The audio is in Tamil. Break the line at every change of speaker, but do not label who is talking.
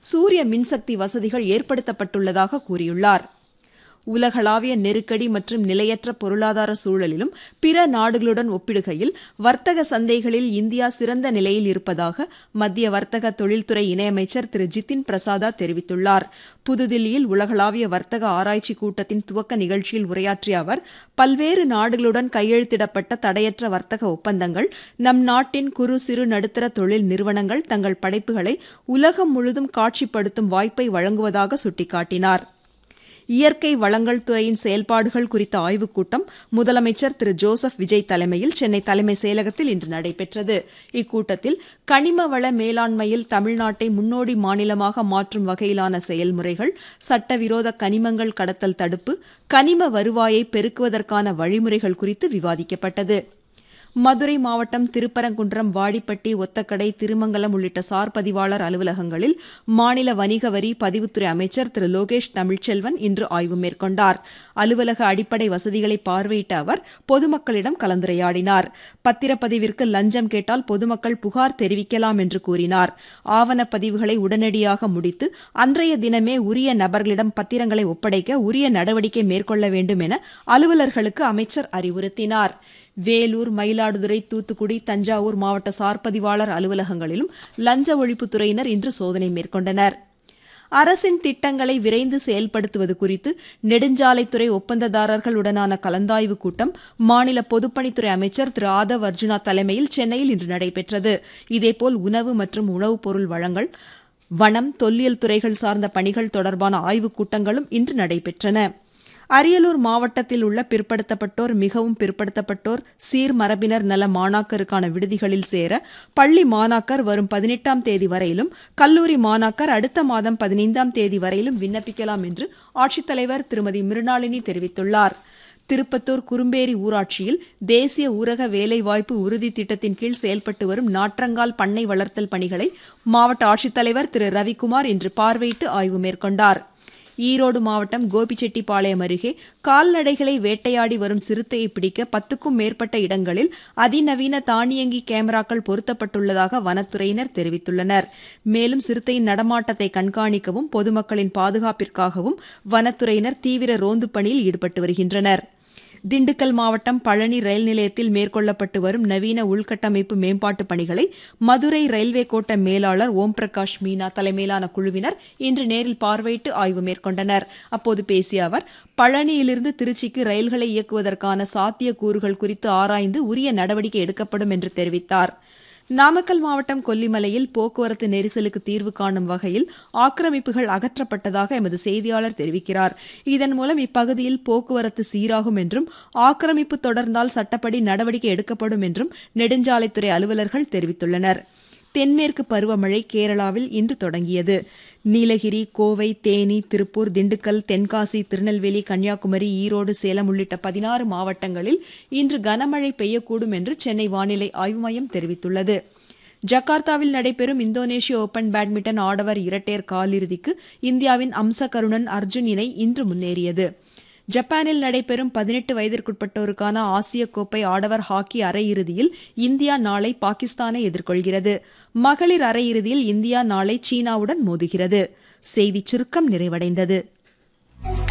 சூரிய மின்சக்தி வசதிகள் ஏற்படுத்தப்பட்டுள்ளதாக கூறியுள்ளார் உலகளாவிய நெருக்கடி மற்றும் நிலையற்ற பொருளாதார சூழலிலும் பிற நாடுகளுடன் ஒப்பிடுகையில் வர்த்தக சந்தைகளில் இந்தியா சிறந்த நிலையில் இருப்பதாக மத்திய வர்த்தக தொழில்துறை இணையமைச்சர் திரு ஜிதின் பிரசாதா தெரிவித்துள்ளார் புதுதில்லியில் உலகளாவிய வர்த்தக ஆராய்ச்சி கூட்டத்தின் துவக்க நிகழ்ச்சியில் உரையாற்றிய அவர் பல்வேறு நாடுகளுடன் கையெழுத்திடப்பட்ட தடையற்ற வர்த்தக ஒப்பந்தங்கள் நம் நாட்டின் குறு சிறு நடுத்தர தொழில் நிறுவனங்கள் தங்கள் படைப்புகளை உலகம் முழுதும் காட்சிப்படுத்தும் வாய்ப்பை வழங்குவதாக சுட்டிக்காட்டினார் இயற்கை வளங்கள் துறையின் செயல்பாடுகள் குறித்த ஆய்வுக் கூட்டம் முதலமைச்சர் திரு ஜோசப் விஜய் தலைமையில் சென்னை தலைமை செயலகத்தில் இன்று நடைபெற்றது இக்கூட்டத்தில் கனிம வள மேலாண்மையில் தமிழ்நாட்டை முன்னோடி மாநிலமாக மாற்றும் வகையிலான செயல்முறைகள் சட்டவிரோத கனிமங்கள் கடத்தல் தடுப்பு கனிம வருவாயை பெருக்குவதற்கான வழிமுறைகள் குறித்து விவாதிக்கப்பட்டது மதுரை மாவட்டம் திருப்பரங்குன்றம் வாடிப்பட்டி ஒத்தக்கடை திருமங்கலம் உள்ளிட்ட சார் பதிவாளர் அலுவலகங்களில் மாநில வணிக வரி பதிவுத்துறை அமைச்சர் திரு லோகேஷ் தமிழ்ச்செல்வன் இன்று ஆய்வு மேற்கொண்டார் அலுவலக அடிப்படை வசதிகளை பார்வையிட்ட அவர் பொதுமக்களிடம் கலந்துரையாடினார் பத்திரப்பதிவிற்கு லஞ்சம் கேட்டால் பொதுமக்கள் புகார் தெரிவிக்கலாம் என்று கூறினார் ஆவணப்பதிவுகளை உடனடியாக முடித்து அன்றைய தினமே உரிய நபர்களிடம் பத்திரங்களை ஒப்படைக்க உரிய நடவடிக்கை மேற்கொள்ள வேண்டும் என அலுவலர்களுக்கு அமைச்சர் அறிவுறுத்தினார் வேலூர் மயிலாடுதுறை தூத்துக்குடி தஞ்சாவூர் மாவட்ட சார்பதிவாளர் அலுவலகங்களிலும் லஞ்ச ஒழிப்புத்துறையினர் இன்று சோதனை மேற்கொண்டனர் அரசின் திட்டங்களை விரைந்து செயல்படுத்துவது குறித்து நெடுஞ்சாலைத்துறை ஒப்பந்ததாரர்களுடனான கலந்தாய்வு கூட்டம் மாநில பொதுப்பணித்துறை அமைச்சர் திரு ஆதவ் அர்ஜுனா தலைமையில் சென்னையில் இன்று நடைபெற்றது இதேபோல் உணவு மற்றும் உணவுப் பொருள் வழங்கல் வனம் தொல்லியல் துறைகள் சார்ந்த பணிகள் தொடர்பான ஆய்வுக் கூட்டங்களும் இன்று நடைபெற்றன அரியலூர் மாவட்டத்தில் உள்ள பிற்படுத்தப்பட்டோர் மிகவும் பிற்படுத்தப்பட்டோர் சீர்மரபினர் நல மாணாக்கருக்கான விடுதிகளில் சேர பள்ளி மாணாக்கர் வரும் பதினெட்டாம் தேதி வரையிலும் கல்லூரி மாணாக்கர் அடுத்த மாதம் பதினைந்தாம் தேதி வரையிலும் விண்ணப்பிக்கலாம் என்று ஆட்சித்தலைவர் திருமதி மிருணாளினி தெரிவித்துள்ளார் திருப்பத்தூர் குறும்பேரி ஊராட்சியில் தேசிய ஊரக வேலைவாய்ப்பு உறுதி திட்டத்தின் கீழ் செயல்பட்டு வரும் நாற்றங்கால் பண்ணை வளர்த்தல் பணிகளை மாவட்ட ஆட்சித்தலைவர் திரு ரவிக்குமார் இன்று பார்வையிட்டு ஆய்வு மேற்கொண்டார் ஈரோடு மாவட்டம் கோபிச்செட்டிப்பாளையம் அருகே கால்நடைகளை வேட்டையாடி வரும் சிறுத்தையை பிடிக்க பத்துக்கும் மேற்பட்ட இடங்களில் அதிநவீன தானியங்கி கேமராக்கள் பொருத்தப்பட்டுள்ளதாக வனத்துறையினர் தெரிவித்துள்ளனர் மேலும் சிறுத்தையின் நடமாட்டத்தை கண்காணிக்கவும் பொதுமக்களின் பாதுகாப்பிற்காகவும் வனத்துறையினர் தீவிர ரோந்து பணியில் ஈடுபட்டு வருகின்றனர் திண்டுக்கல் மாவட்டம் பழனி ரயில் நிலையத்தில் மேற்கொள்ளப்பட்டு வரும் நவீன உள்கட்டமைப்பு மேம்பாட்டு பணிகளை மதுரை ரயில்வே கோட்ட மேலாளர் ஓம் பிரகாஷ் மீனா தலைமையிலான குழுவினர் இன்று நேரில் பார்வையிட்டு ஆய்வு மேற்கொண்டனர் அப்போது பேசிய அவர் பழனியிலிருந்து திருச்சிக்கு ரயில்களை இயக்குவதற்கான சாத்தியக்கூறுகள் குறித்து ஆராய்ந்து உரிய நடவடிக்கை எடுக்கப்படும் என்று தெரிவித்தார் நாமக்கல் மாவட்டம் கொல்லிமலையில் போக்குவரத்து நெரிசலுக்கு தீர்வு காணும் வகையில் ஆக்கிரமிப்புகள் அகற்றப்பட்டதாக எமது செய்தியாளர் தெரிவிக்கிறார் இதன் மூலம் இப்பகுதியில் போக்குவரத்து சீராகும் என்றும் ஆக்கிரமிப்பு தொடர்ந்தால் சட்டப்படி நடவடிக்கை எடுக்கப்படும் என்றும் நெடுஞ்சாலைத்துறை அலுவலர்கள் தெரிவித்துள்ளனர் தென்மேற்கு பருவமழை கேரளாவில் இன்று தொடங்கியது நீலகிரி கோவை தேனி திருப்பூர் திண்டுக்கல் தென்காசி திருநெல்வேலி கன்னியாகுமரி ஈரோடு சேலம் உள்ளிட்ட பதினாறு மாவட்டங்களில் இன்று கனமழை பெய்யக்கூடும் என்று சென்னை வானிலை ஆய்வு மையம் தெரிவித்துள்ளது ஜகார்த்தாவில் நடைபெறும் இந்தோனேஷிய ஓபன் பேட்மிண்டன் ஆடவர் இரட்டையர் காலிறுதிக்கு இந்தியாவின் அம்சகருணன் அர்ஜுன் இணை இன்று முன்னேறியது ஜப்பானில் நடைபெறும் பதினெட்டு வயதிற்குட்பட்டோருக்கான ஆசிய கோப்பை ஆடவர் ஹாக்கி அரையிறுதியில் இந்தியா நாளை பாகிஸ்தானை எதிர்கொள்கிறது மகளிர் அரையிறுதியில் இந்தியா நாளை சீனாவுடன் மோதுகிறது செய்திச் சுருக்கம் நிறைவடைந்தது